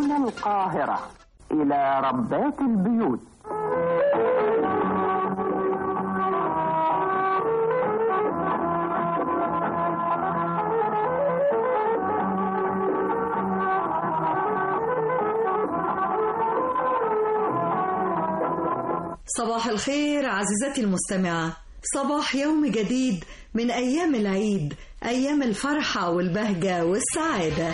من القاهرة إلى ربات البيوت صباح الخير عزيزتي المستمعة صباح يوم جديد من أيام العيد أيام الفرحة والبهجة والسعادة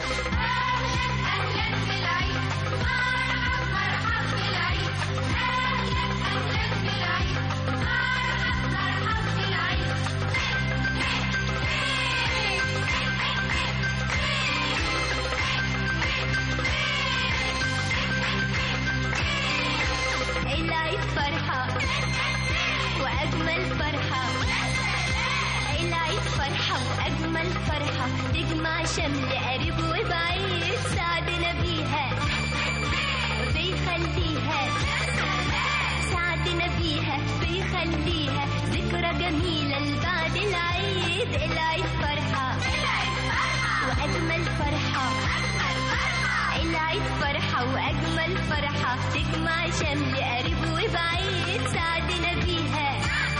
العيد فرحة وأجمل فرحة العيد فرحة وأجمل فرحة تجمع شمل قريب وبعيد سعدنا بيها بيخليها سعدنا بيها بيخليها ذكرى جميلة لبعد العيد العيد فرحة وأجمل فرحة العيد فرحة وأجمل فرحة تجمع شمل قريب وبعيد سعدنا بيها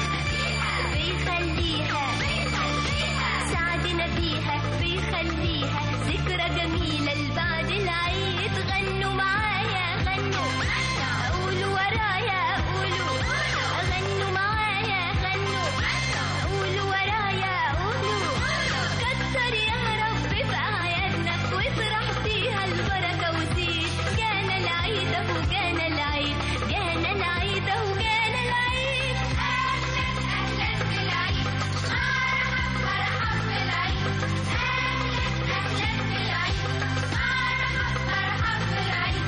بيخليها سعدنا بيها بيخليها ذكرى جميلة لبعد العيد غنوا معايا غنوا قولوا ورايا قولوا غنوا معايا غنوا قولوا ورايا قولوا كتر يا رب في أعيادنا وافرح فيها البركة وزيد جانا العيد أهو جانا العيد جانا العيد أهو جانا العيد أهلا أهلا بالعيد مرحب بالعيد أهلا أهلا بالعيد مرحب بالعيد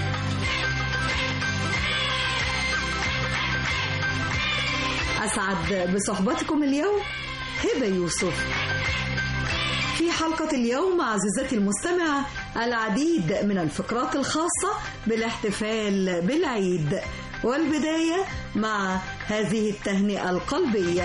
أسعد بصحبتكم اليوم هبة يوسف في حلقة اليوم عزيزتي المستمعة العديد من الفقرات الخاصة بالاحتفال بالعيد والبداية مع هذه التهنئة القلبية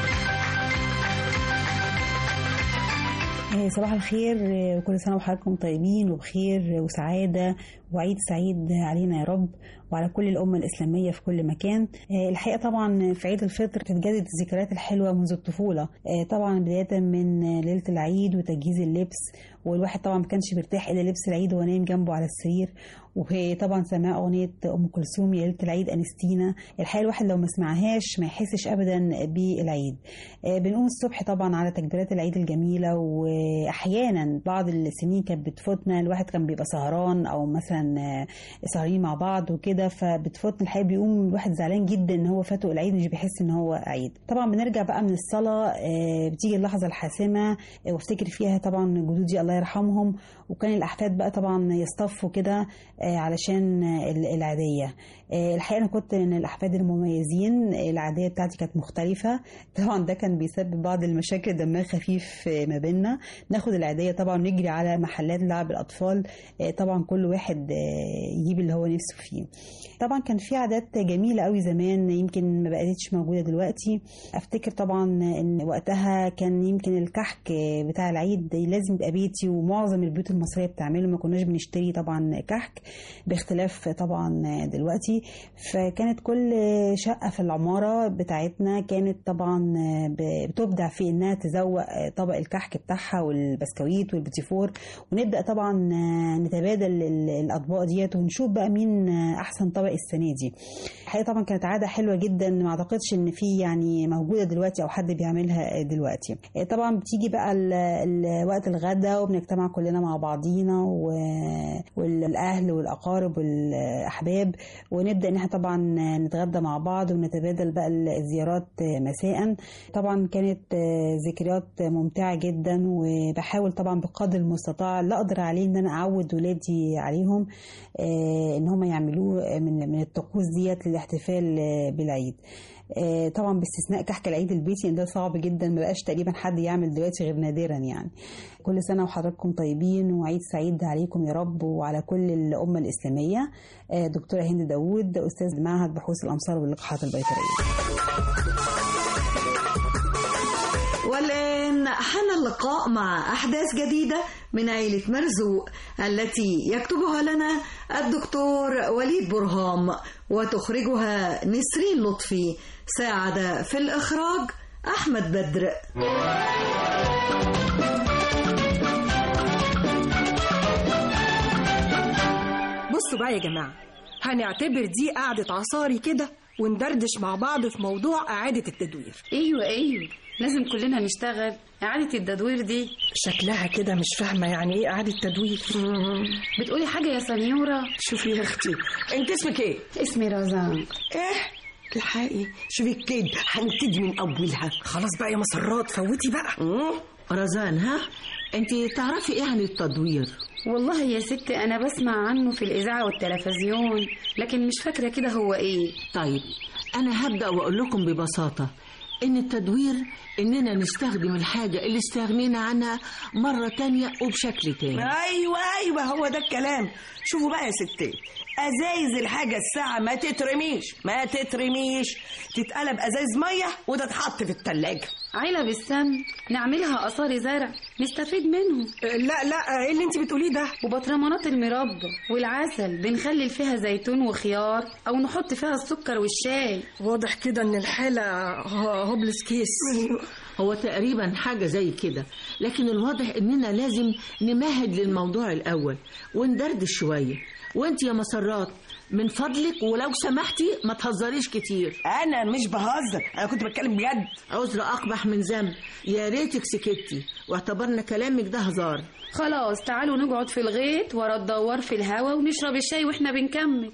آه، صباح الخير آه، وكل سنة وحضراتكم طيبين وبخير وسعادة وعيد سعيد علينا يا رب وعلى كل الأمة الإسلامية في كل مكان آه، الحقيقة طبعا في عيد الفطر تتجدد الذكريات الحلوة منذ الطفولة آه، طبعا بداية من آه، ليلة العيد وتجهيز اللبس والواحد طبعا ما كانش بيرتاح إلا لبس العيد وهو نايم جنبه على السرير وطبعا سماع أغنية أم كلثوم يا ليلة العيد أنستينا الحقيقة الواحد لو ما سمعهاش ما يحسش أبدا بالعيد آه، بنقوم الصبح طبعا على تكبيرات العيد الجميلة وأحيانا بعض السنين كانت بتفوتنا الواحد كان بيبقى سهران أو مثلا آه، سهرين مع بعض وكده فبتفوتنا الحقيقة بيقوم الواحد زعلان جدا إن هو فاته العيد مش بيحس إن هو عيد طبعا بنرجع بقى من الصلاة آه، بتيجي اللحظة الحاسمة آه، وافتكر فيها طبعا جدودي الله يرحمهم وكان الأحفاد بقى طبعا يصطفوا كده آه، علشان آه، ال- العيدية آه، الحقيقة أنا كنت من الأحفاد المميزين آه، العادية بتاعتي كانت مختلفة طبعا ده كان بيسبب بعض المشاكل دمها خفيف آه، ما بيننا ناخد العيدية طبعا ونجري على محلات لعب الأطفال آه، طبعا كل واحد آه، يجيب اللي هو نفسه فيه طبعا كان في عادات جميلة قوي زمان يمكن ما بقتش موجودة دلوقتي افتكر طبعا ان وقتها كان يمكن الكحك بتاع العيد لازم يبقى بيتي ومعظم البيوت المصرية بتعمله ما كناش بنشتري طبعا كحك باختلاف طبعا دلوقتي فكانت كل شقة في العمارة بتاعتنا كانت طبعا بتبدع في انها تزوق طبق الكحك بتاعها والبسكويت والبتيفور ونبدأ طبعا نتبادل ال- الاطباق ديت ونشوف بقى مين احسن طبق السنة دي الحقيقة طبعا كانت عادة حلوة جدا ما اعتقدش ان في يعني موجودة دلوقتي او حد بيعملها دلوقتي طبعا بتيجي بقى ال- ال- وقت الغدا وبنجتمع كلنا مع بعضينا و- والاهل والاقارب والاحباب ونبدا ان احنا طبعا نتغدى مع بعض ونتبادل بقى الزيارات مساء طبعا كانت ذكريات ممتعه جدا وبحاول طبعا بقدر المستطاع اللي اقدر عليه ان انا اعود ولادي عليهم آه، ان هم يعملوه من من الطقوس ديت للاحتفال آه، بالعيد آه، طبعا باستثناء كحك العيد البيتي ان ده صعب جدا ما بقاش تقريبا حد يعمل دلوقتي غير نادرا يعني كل سنه وحضراتكم طيبين وعيد سعيد عليكم يا رب وعلى كل الامه الاسلاميه آه، دكتوره هند داوود استاذ معهد بحوث الامصار واللقاحات البيطريه والآن حان اللقاء مع أحداث جديدة من عيلة مرزوق التي يكتبها لنا الدكتور وليد برهام وتخرجها نسرين لطفي ساعد في الإخراج أحمد بدر بصوا بقى يا جماعة هنعتبر دي قعدة عصاري كده وندردش مع بعض في موضوع إعادة التدوير ايوه ايوه لازم كلنا نشتغل اعاده التدوير دي شكلها كده مش فاهمة يعني إيه إعادة تدوير بتقولي حاجه يا سنيوره شوفي يا أختي أنت اسمك إيه؟ اسمي رزان إيه؟ تلحقي شوفي كده هنبتدي من أولها خلاص بقى يا مسرات فوتي بقى رزان ها انت تعرفي ايه عن التدوير والله يا ست انا بسمع عنه في الاذاعه والتلفزيون لكن مش فاكره كده هو ايه طيب انا هبدا واقول لكم ببساطه ان التدوير اننا نستخدم الحاجه اللي استغنينا عنها مره تانية وبشكل تاني ايوه ايوه هو ده الكلام شوفوا بقى يا ستي ازايز الحاجه الساعه ما تترميش ما تترميش تتقلب ازايز ميه وتتحط في التلاجة علب السمن نعملها اثار زرع نستفيد منه لا لا ايه اللي انت بتقوليه ده وبطرمانات المربى والعسل بنخلل فيها زيتون وخيار او نحط فيها السكر والشاي واضح كده ان الحاله هوبلس كيس هو تقريبا حاجه زي كده لكن الواضح اننا لازم نمهد للموضوع الاول وندردش شويه وانت يا مسرات من فضلك ولو سمحتي ما تهزريش كتير انا مش بهزر انا كنت بتكلم بجد عذر اقبح من ذنب يا ريتك سكتي واعتبرنا كلامك ده هزار خلاص تعالوا نقعد في الغيط ورا الدوار في الهوا ونشرب الشاي واحنا بنكمل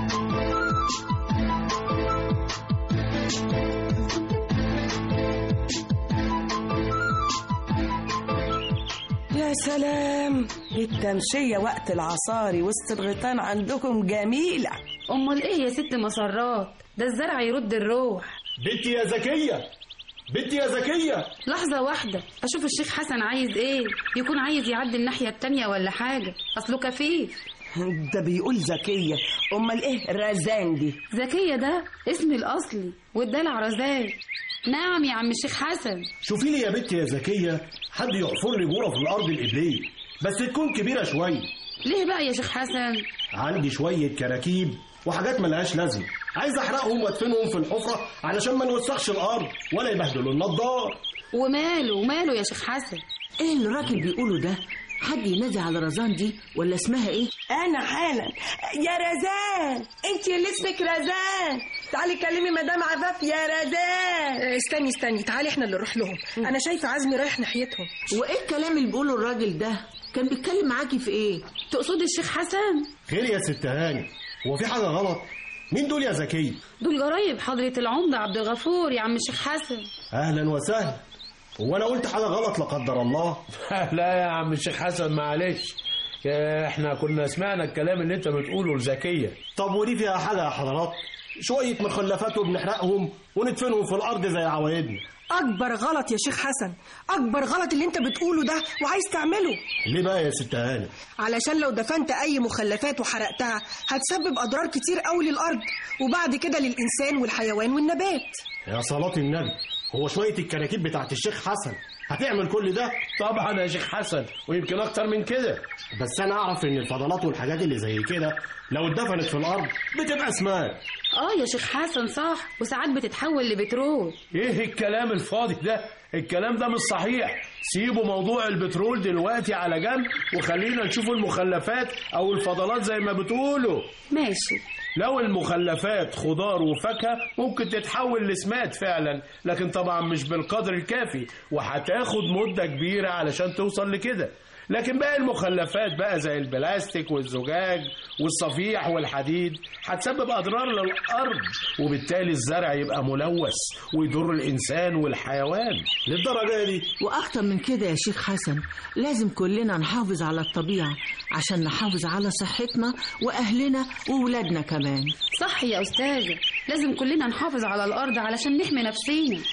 يا سلام التمشيه وقت العصاري وسط الغيطان عندكم جميله امال ايه يا ست مسرات ده الزرع يرد الروح بنتي يا زكية بنتي يا زكية لحظة واحدة أشوف الشيخ حسن عايز إيه يكون عايز يعدي الناحية التانية ولا حاجة أصله كفيف ده بيقول زكيه امال ايه رزان دي زكية ده اسمي الأصلي والدلع رزاق نعم يا عم الشيخ حسن شوفي لي يا بنتي يا زكية حد يحفر لي جوه في الأرض الإبلية بس تكون كبيرة شوية ليه بقى يا شيخ حسن عندي شوية كراكيب وحاجات ملهاش لازمة عايز أحرقهم وأدفنهم في الحفرة علشان ما نوسخش الأرض ولا يبهدلوا النضار وماله وماله يا شيخ حسن ايه اللي الراجل بيقوله ده حد ينادي على رزان دي ولا اسمها ايه انا حالا يا رزان انت اللي اسمك رزان تعالي كلمي مدام عفاف يا رزان استني استني تعالي احنا اللي نروح لهم انا شايفه عزمي رايح ناحيتهم وايه الكلام اللي بيقوله الراجل ده كان بيتكلم معاكي في ايه تقصد الشيخ حسن خير يا ست هاني هو في حاجة غلط مين دول يا زكية دول جرايب حضرة العمدة عبد الغفور يا عم الشيخ حسن أهلا وسهلا هو أنا قلت حاجة غلط لا قدر الله لا يا عم الشيخ حسن معلش يا احنا كنا سمعنا الكلام اللي انت بتقوله لزكية طب ودي فيها حاجة يا حضرات شوية مخلفات وبنحرقهم وندفنهم في الأرض زي عوايدنا اكبر غلط يا شيخ حسن اكبر غلط اللي انت بتقوله ده وعايز تعمله ليه بقى يا ست هاني علشان لو دفنت اي مخلفات وحرقتها هتسبب اضرار كتير قوي للارض وبعد كده للانسان والحيوان والنبات يا صلاة النبي هو شوية الكراكيب بتاعت الشيخ حسن هتعمل كل ده طبعا يا شيخ حسن ويمكن اكتر من كده بس انا اعرف ان الفضلات والحاجات اللي زي كده لو اتدفنت في الارض بتبقى اسماك اه يا شيخ حسن صح وساعات بتتحول لبترول ايه الكلام الفاضي ده الكلام ده مش صحيح سيبوا موضوع البترول دلوقتي على جنب وخلينا نشوف المخلفات او الفضلات زي ما بتقولوا ماشي لو المخلفات خضار وفاكهة ممكن تتحول لسمات فعلا لكن طبعا مش بالقدر الكافي وهتاخد مدة كبيرة علشان توصل لكده لكن باقي المخلفات بقى زي البلاستيك والزجاج والصفيح والحديد هتسبب أضرار للأرض وبالتالي الزرع يبقى ملوث ويضر الإنسان والحيوان للدرجة دي واكتر من كده يا شيخ حسن لازم كلنا نحافظ على الطبيعه عشان نحافظ على صحتنا واهلنا وولادنا كمان صح يا أستاذة لازم كلنا نحافظ على الأرض علشان نحمي نفسينا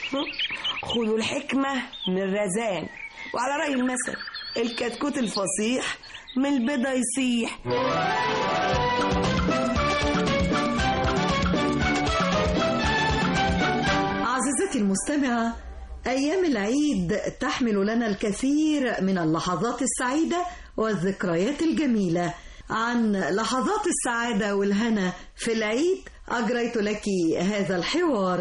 خدوا الحكمة من الرزان وعلى رأي المثل الكتكوت الفصيح من البيضة يصيح عزيزتي المستمعة أيام العيد تحمل لنا الكثير من اللحظات السعيدة والذكريات الجميلة عن لحظات السعادة والهنا في العيد أجريت لك هذا الحوار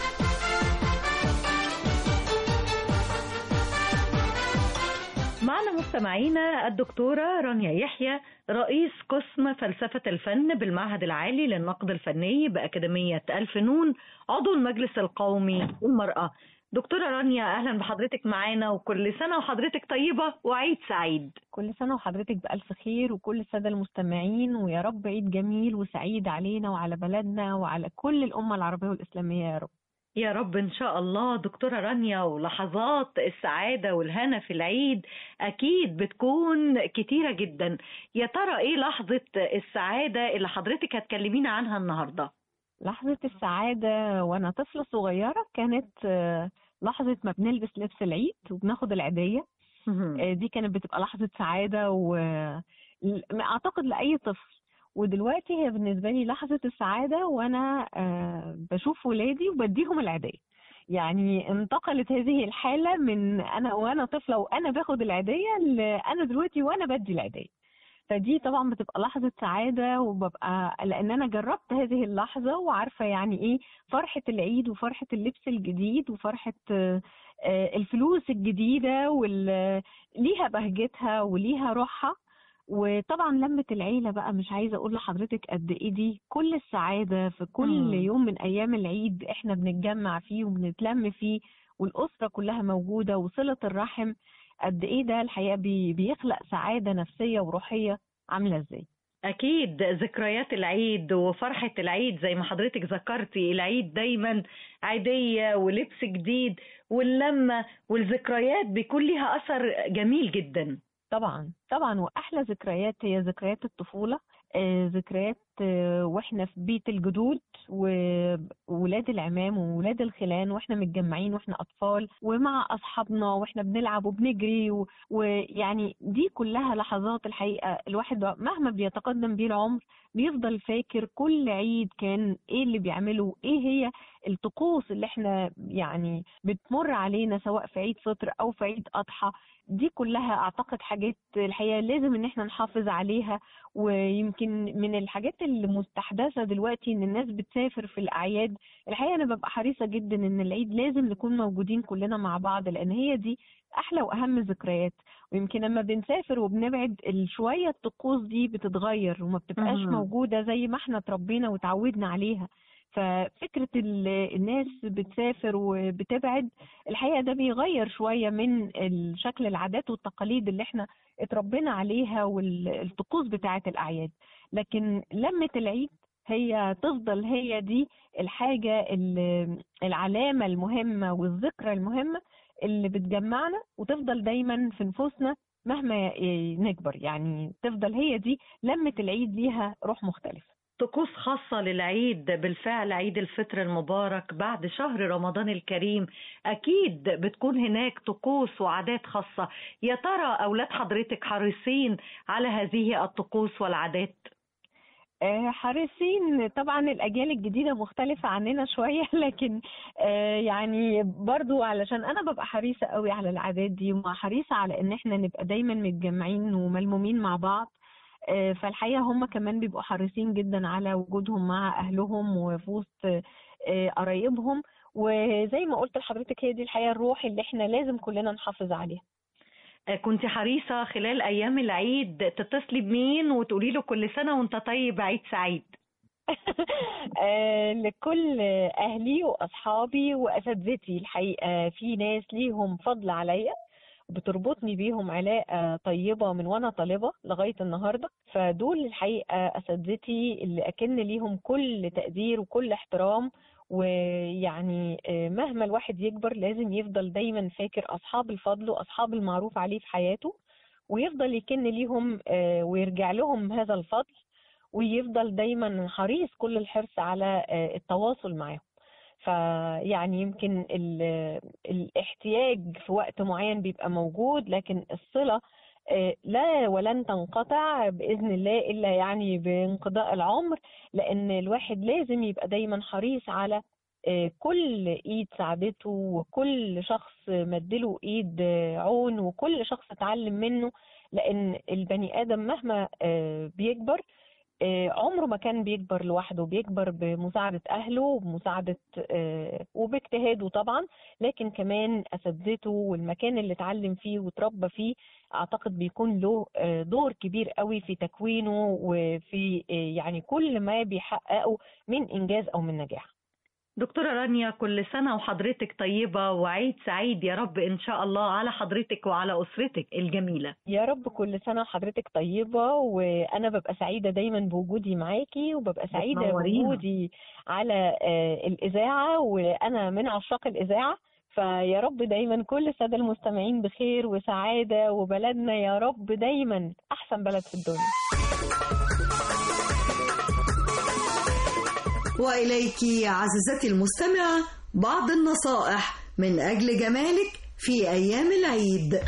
معنا مستمعينا الدكتورة رانيا يحيى رئيس قسم فلسفة الفن بالمعهد العالي للنقد الفني بأكاديمية الفنون عضو المجلس القومي للمرأة دكتورة رانيا أهلا بحضرتك معانا وكل سنة وحضرتك طيبة وعيد سعيد كل سنة وحضرتك بألف خير وكل السادة المستمعين ويا رب عيد جميل وسعيد علينا وعلى بلدنا وعلى كل الأمة العربية والإسلامية يا رب يا رب إن شاء الله دكتورة رانيا ولحظات السعادة والهنا في العيد أكيد بتكون كتيرة جدا يا ترى إيه لحظة السعادة اللي حضرتك هتكلمينا عنها النهاردة لحظة السعادة وأنا طفلة صغيرة كانت آه، لحظة ما بنلبس لبس العيد وبناخد العيدية آه، دي كانت بتبقى لحظة سعادة و ل- أعتقد لأي طفل ودلوقتي هي بالنسبة لي لحظة السعادة وأنا آه، بشوف ولادي وبديهم العيدية يعني انتقلت هذه الحالة من أنا وأنا طفلة وأنا باخد العيدية لأنا دلوقتي وأنا بدي العيدية فدي طبعا بتبقى لحظة سعادة وببقى لأن أنا جربت هذه اللحظة وعارفة يعني إيه فرحة العيد وفرحة اللبس الجديد وفرحة آه، آه، الفلوس الجديدة وال ليها بهجتها وليها روحها وطبعا لمة العيلة بقى مش عايزة أقول لحضرتك قد إيه دي كل السعادة في كل مم. يوم من أيام العيد إحنا بنتجمع فيه وبنتلم فيه والأسرة كلها موجودة وصلة الرحم قد إيه ده الحقيقة بي- بيخلق سعادة نفسية وروحية عاملة إزاي أكيد ذكريات العيد وفرحة العيد زي ما حضرتك ذكرتي العيد دايما عيدية ولبس جديد واللمة والذكريات بيكون ليها أثر جميل جدا طبعا طبعا واحلى ذكريات هي ذكريات الطفوله آه، ذكريات آه، واحنا في بيت الجدود وولاد العمام وولاد الخلان واحنا متجمعين واحنا اطفال ومع اصحابنا واحنا بنلعب وبنجري و- ويعني دي كلها لحظات الحقيقه الواحد مهما بيتقدم بيه العمر بيفضل فاكر كل عيد كان ايه اللي بيعمله ايه هي الطقوس اللي احنا يعني بتمر علينا سواء في عيد فطر او في عيد اضحى دي كلها اعتقد حاجات الحقيقه لازم ان احنا نحافظ عليها ويمكن من الحاجات اللي مستحدثه دلوقتي ان الناس بتسافر في الاعياد الحقيقه انا ببقى حريصه جدا ان العيد لازم نكون موجودين كلنا مع بعض لان هي دي احلى واهم ذكريات ويمكن لما بنسافر وبنبعد ال- شويه الطقوس دي بتتغير وما بتبقاش مهم. موجوده زي ما احنا اتربينا وتعودنا عليها ففكرة ال- الناس بتسافر وبتبعد الحقيقة ده بيغير شوية من شكل العادات والتقاليد اللي احنا اتربينا عليها والطقوس بتاعة الأعياد لكن لمة العيد هي تفضل هي دي الحاجة ال- العلامة المهمة والذكرى المهمة اللي بتجمعنا وتفضل دايما في نفوسنا مهما ي- نكبر يعني تفضل هي دي لمة العيد ليها روح مختلفة طقوس خاصة للعيد بالفعل عيد الفطر المبارك بعد شهر رمضان الكريم أكيد بتكون هناك طقوس وعادات خاصة يا ترى أولاد حضرتك حريصين على هذه الطقوس والعادات آه، حريصين طبعا الأجيال الجديدة مختلفة عننا شوية لكن آه، يعني برضو علشان أنا ببقى حريصة قوي على العادات دي وحريصة على إن احنا نبقى دايما متجمعين وملمومين مع بعض آه، فالحقيقة هم كمان بيبقوا حريصين جدا على وجودهم مع أهلهم وفي وسط آه، قرايبهم وزي ما قلت لحضرتك هي دي الحقيقة الروح اللي احنا لازم كلنا نحافظ عليها كنت حريصة خلال أيام العيد تتصلي بمين وتقولي له كل سنة وأنت طيب عيد سعيد آه، لكل أهلي وأصحابي وأساتذتي الحقيقة في ناس ليهم فضل عليا بتربطني بيهم علاقة طيبة من وأنا طالبة لغاية النهاردة فدول الحقيقة أساتذتي اللي أكن ليهم كل تقدير وكل احترام ويعني آه، مهما الواحد يكبر لازم يفضل دايما فاكر أصحاب الفضل وأصحاب المعروف عليه في حياته ويفضل يكن ليهم آه، ويرجع لهم هذا الفضل ويفضل دايما حريص كل الحرص على آه، التواصل معاهم فيعني يمكن ال- الاحتياج في وقت معين بيبقى موجود لكن الصلة آه، لا ولن تنقطع بإذن الله إلا يعني بانقضاء العمر لأن الواحد لازم يبقى دايما حريص على آه، كل ايد ساعدته وكل شخص مدله ايد آه، عون وكل شخص اتعلم منه لان البني ادم مهما آه، بيكبر آه، عمره ما كان بيكبر لوحده بيكبر بمساعدة أهله وبمساعدة آه، وباجتهاده طبعا لكن كمان أساتذته والمكان اللي اتعلم فيه وتربى فيه أعتقد بيكون له آه، دور كبير قوي في تكوينه وفي آه، يعني كل ما بيحققه من إنجاز أو من نجاح دكتورة رانيا كل سنة وحضرتك طيبة وعيد سعيد يا رب إن شاء الله على حضرتك وعلى أسرتك الجميلة يا رب كل سنة وحضرتك طيبة وأنا ببقى سعيدة دايما بوجودي معاكي وببقى سعيدة بتنورينا. بوجودي على آه، الإذاعة وأنا من عشاق الإذاعة فيا رب دايما كل السادة المستمعين بخير وسعادة وبلدنا يا رب دايما أحسن بلد في الدنيا وإليك عزيزتي المستمعة بعض النصائح من أجل جمالك في أيام العيد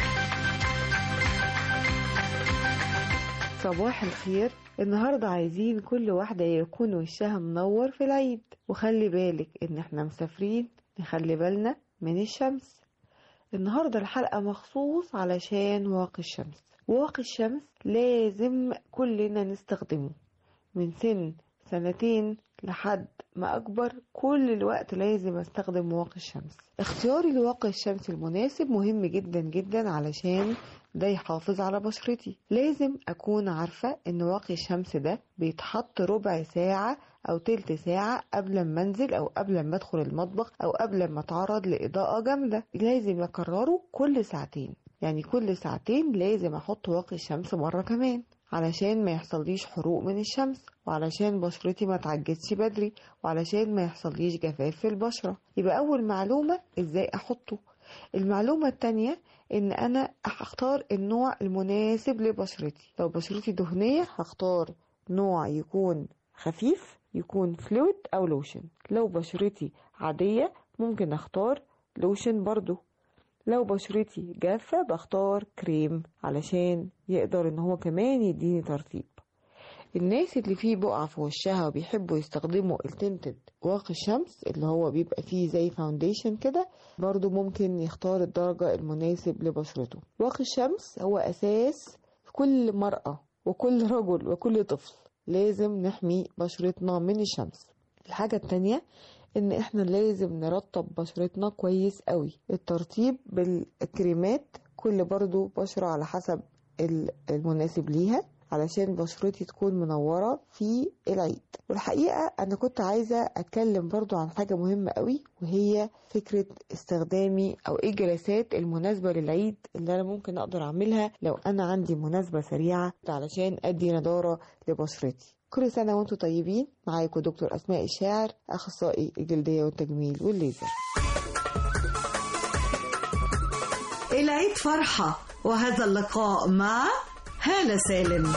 صباح الخير النهاردة عايزين كل واحدة يكون وشها منور في العيد وخلي بالك ان احنا مسافرين نخلي بالنا من الشمس النهاردة الحلقة مخصوص علشان واقي الشمس واقي الشمس لازم كلنا نستخدمه من سن سنتين لحد ما أكبر كل الوقت لازم أستخدم واقي الشمس اختياري لواقي الشمس المناسب مهم جدا جدا علشان ده يحافظ على بشرتي لازم أكون عارفة إن واقي الشمس ده بيتحط ربع ساعة أو تلت ساعة قبل ما أنزل أو قبل ما أدخل المطبخ أو قبل ما أتعرض لإضاءة جامدة لازم أكرره كل ساعتين يعني كل ساعتين لازم أحط واقي الشمس مرة كمان علشان ما يحصليش حروق من الشمس وعلشان بشرتي ما تعجزش بدري وعلشان ما يحصليش جفاف في البشرة يبقى أول معلومة إزاي أحطه المعلومة التانية إن أنا هختار النوع المناسب لبشرتي لو بشرتي دهنية هختار نوع يكون خفيف يكون فلويد أو لوشن لو بشرتي عادية ممكن أختار لوشن برضو لو بشرتي جافة بختار كريم علشان يقدر ان هو كمان يديني ترطيب الناس اللي فيه بقع في وشها وبيحبوا يستخدموا التنتد واقي الشمس اللي هو بيبقى فيه زي فاونديشن كده برضو ممكن يختار الدرجة المناسب لبشرته واقي الشمس هو أساس كل مرأة وكل رجل وكل طفل لازم نحمي بشرتنا من الشمس الحاجة التانية ان احنا لازم نرطب بشرتنا كويس قوي الترطيب بالكريمات كل برضو بشرة على حسب ال- المناسب ليها علشان بشرتي تكون منورة في العيد والحقيقة أنا كنت عايزة أتكلم برضو عن حاجة مهمة قوي وهي فكرة استخدامي أو إيه الجلسات المناسبة للعيد اللي أنا ممكن أقدر أعملها لو أنا عندي مناسبة سريعة علشان أدي نضارة لبشرتي كل سنة وانتم طيبين معاكم دكتور أسماء الشاعر أخصائي الجلدية والتجميل والليزر العيد فرحة وهذا اللقاء مع هالة سالم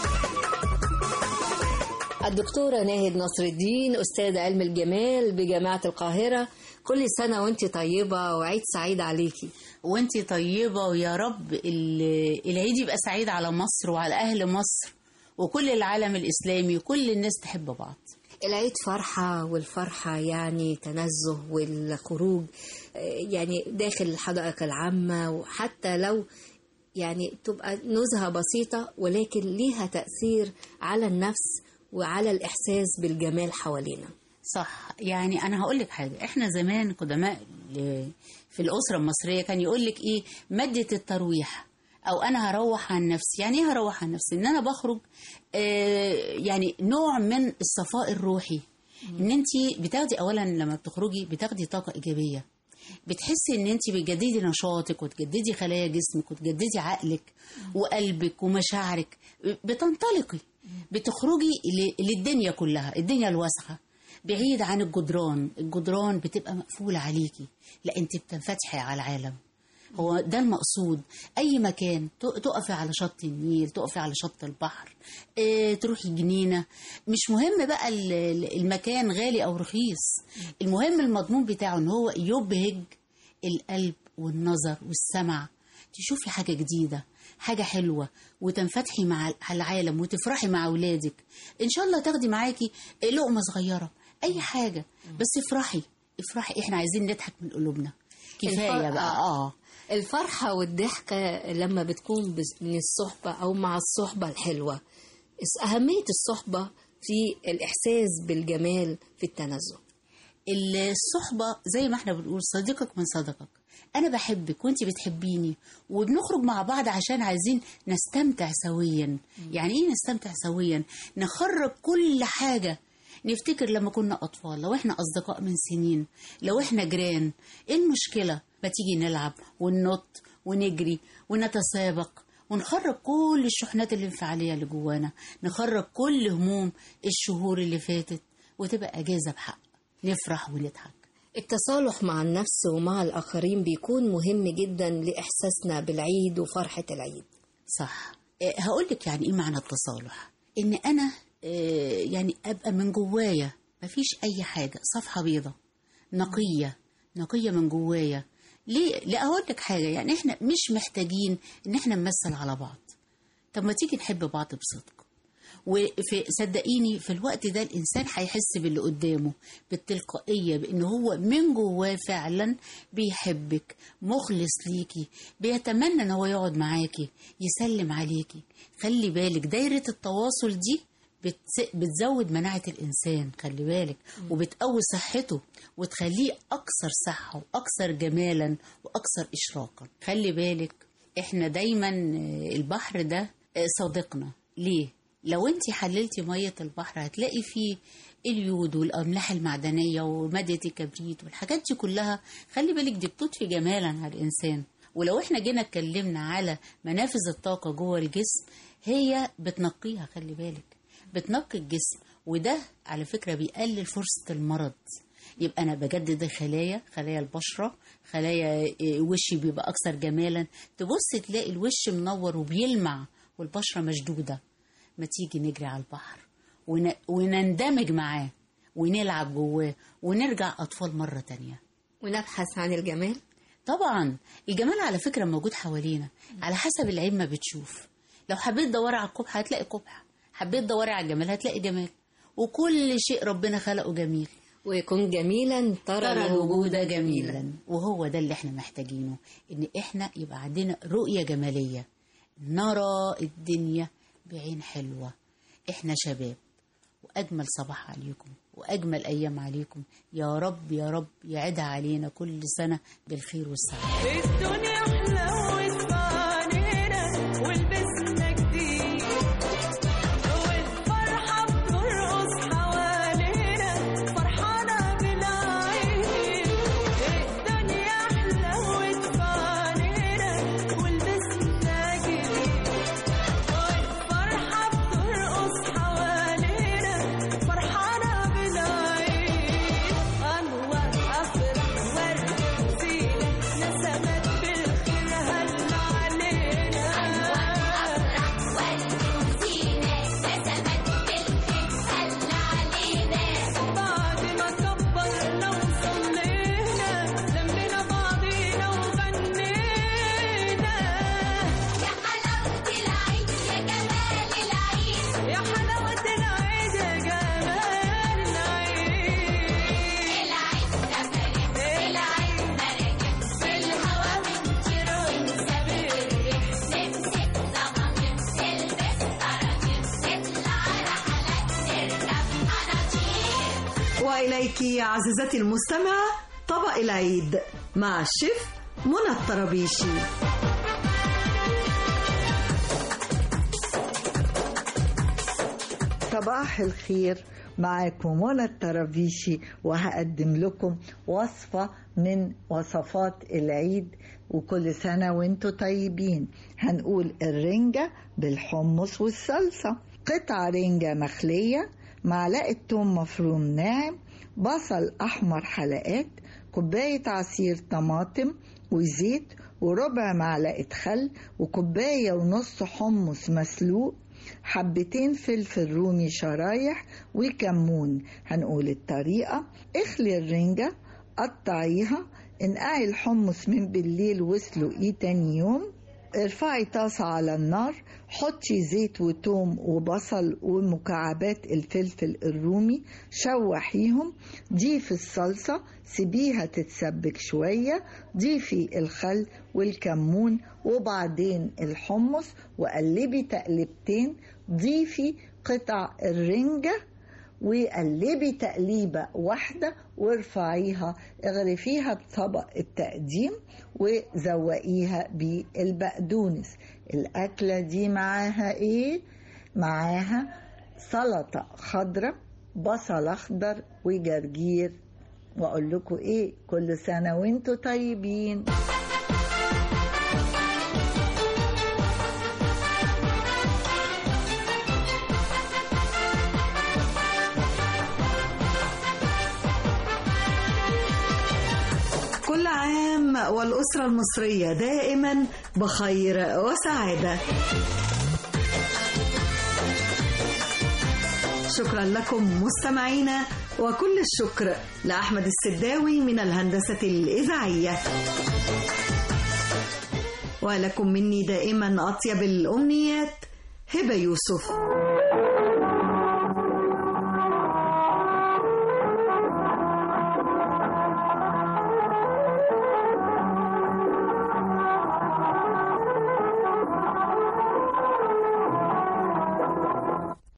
الدكتورة ناهد نصر الدين أستاذ علم الجمال بجامعة القاهرة كل سنة وانت طيبة وعيد سعيد عليكي وانت طيبة ويا رب ال- العيد يبقى سعيد على مصر وعلى أهل مصر وكل العالم الإسلامي وكل الناس تحب بعض العيد فرحة والفرحة يعني تنزه والخروج آه، يعني داخل الحدائق العامة وحتى لو يعني تبقى نزهة بسيطة ولكن ليها تأثير على النفس وعلى الإحساس بالجمال حوالينا صح يعني انا هقول لك حاجه احنا زمان قدماء ل- في الاسره المصريه كان يقول لك ايه ماده الترويح او انا هروح عن نفسي يعني ايه هروح عن نفسي ان انا بخرج آه يعني نوع من الصفاء الروحي ان انت بتاخدي اولا لما بتخرجي بتاخدي طاقه ايجابيه بتحسي ان انت بتجددي نشاطك وتجددي خلايا جسمك وتجددي عقلك وقلبك ومشاعرك بتنطلقي بتخرجي ل- للدنيا كلها الدنيا الواسعه بعيد عن الجدران الجدران بتبقى مقفولة عليكي لا انت بتنفتحي على العالم هو ده المقصود اي مكان ت- تقفي على شط النيل تقفي على شط البحر اه تروحي جنينة مش مهم بقى ال- ال- المكان غالي او رخيص المهم المضمون بتاعه ان هو يبهج القلب والنظر والسمع تشوفي حاجة جديدة حاجة حلوة وتنفتحي مع العالم وتفرحي مع أولادك إن شاء الله تاخدي معاكي لقمة صغيرة أي حاجة بس افرحي افرحي احنا عايزين نضحك من قلوبنا كفايه الفرق- بقى اه الفرحة والضحكة لما بتكون بس- من الصحبة أو مع الصحبة الحلوة اس- أهمية الصحبة في الإحساس بالجمال في التنزه الصحبة زي ما احنا بنقول صديقك من صديقك أنا بحبك وأنت بتحبيني وبنخرج مع بعض عشان عايزين نستمتع سويا يعني إيه نستمتع سويا نخرج كل حاجة نفتكر لما كنا أطفال لو احنا أصدقاء من سنين لو احنا جيران إيه المشكلة ما تيجي نلعب وننط ونجري ونتسابق ونخرج كل الشحنات الانفعالية اللي جوانا نخرج كل هموم الشهور اللي فاتت وتبقى أجازة بحق نفرح ونضحك التصالح مع النفس ومع الآخرين بيكون مهم جدا لإحساسنا بالعيد وفرحة العيد صح هقول لك يعني ايه معنى التصالح ان انا آه، يعني ابقى من جوايا مفيش اي حاجه صفحه بيضة نقيه نقيه من جوايا ليه لا اقول لك حاجه يعني احنا مش محتاجين ان احنا نمثل على بعض طب ما تيجي نحب بعض بصدق وفي صدقيني في الوقت ده الانسان هيحس باللي قدامه بالتلقائيه بان هو من جواه فعلا بيحبك مخلص ليكي بيتمنى ان هو يقعد معاكي يسلم عليكي خلي بالك دايره التواصل دي بتس- بتزود مناعه الانسان خلي بالك وبتقوي صحته وتخليه اكثر صحه واكثر جمالا واكثر اشراقا خلي بالك احنا دايما آه، البحر ده آه، صديقنا ليه لو انت حللتي ميه البحر هتلاقي فيه اليود والاملاح المعدنيه وماده الكبريت والحاجات دي كلها خلي بالك دي بتضفي جمالا على الانسان ولو احنا جينا اتكلمنا على منافذ الطاقه جوه الجسم هي بتنقيها خلي بالك بتنقي الجسم وده على فكره بيقلل فرصه المرض يبقى انا بجدد الخلايا خلايا البشره خلايا إيه، وشي بيبقى اكثر جمالا تبص تلاقي الوش منور وبيلمع والبشره مشدوده ما تيجي نجري على البحر ون... ونندمج معاه ونلعب جواه ونرجع أطفال مرة تانية ونبحث عن الجمال طبعا الجمال على فكرة موجود حوالينا على حسب العين ما بتشوف لو حبيت تدوري على القبح هتلاقي قبح حبيت تدوري على الجمال هتلاقي جمال وكل شيء ربنا خلقه جميل ويكون جميلا ترى الوجود جميلا وهو ده اللي احنا محتاجينه ان احنا يبقى عندنا رؤية جمالية نرى الدنيا بعين حلوة احنا شباب واجمل صباح عليكم واجمل ايام عليكم يا رب يا رب يعيدها علينا كل سنة بالخير والسعادة الدنيا حلوت علينا ولبسنا جديد والفرحة بترقص حوالينا فرحانة بالعيد الدنيا حلوت علينا ولبسنا جديد والفرحة بترقص حوالينا فرحانة بالعيد أنور أفرح ورد زينة نسمت بالخير هل علينا بعد ما كبرنا وصلينا لمينا بعضينا وغنينا يا حلاوة العيد يا جمال العيد يا حلاوة العيد يا جمال العيد العيد سفرك العيد مركب في الهوا بنطير ونسافر نمسك ضمانك نلبس طراطيف نطلع رحلات نركب قناطير وإليك عزيزتي المستمعة طبق العيد مع الشيف منى الطربيشي صباح الخير معاكم منى الطرابيشي وهقدم لكم وصفة من وصفات العيد وكل سنة وانتم طيبين هنقول الرنجة بالحمص والصلصة قطع رنجة مخلية معلقة توم مفروم ناعم بصل أحمر حلقات كوباية عصير طماطم وزيت وربع معلقة خل وكوباية ونص حمص مسلوق حبتين فلفل رومي شرايح وكمون هنقول الطريقة اخلي الرنجة قطعيها انقعي الحمص من بالليل واسلقيه تاني يوم ارفعي طاسة على النار حطي زيت وتوم وبصل ومكعبات الفلفل الرومي شوحيهم ضيفي الصلصة سيبيها تتسبك شوية ضيفي الخل والكمون وبعدين الحمص وقلبي تقلبتين ضيفي قطع الرنجة وقلبي تقليبة واحدة وارفعيها اغرفيها بطبق التقديم وزوقيها بالبقدونس الأكلة دي معاها ايه؟ معاها سلطة خضراء بصل أخضر وجرجير وأقول لكم ايه كل سنة وانتوا طيبين كل عام والأسرة المصرية دائما بخير وسعادة شكرا لكم مستمعينا وكل الشكر لأحمد السداوي من الهندسة الإذاعية ولكم مني دائما أطيب الأمنيات هبة يوسف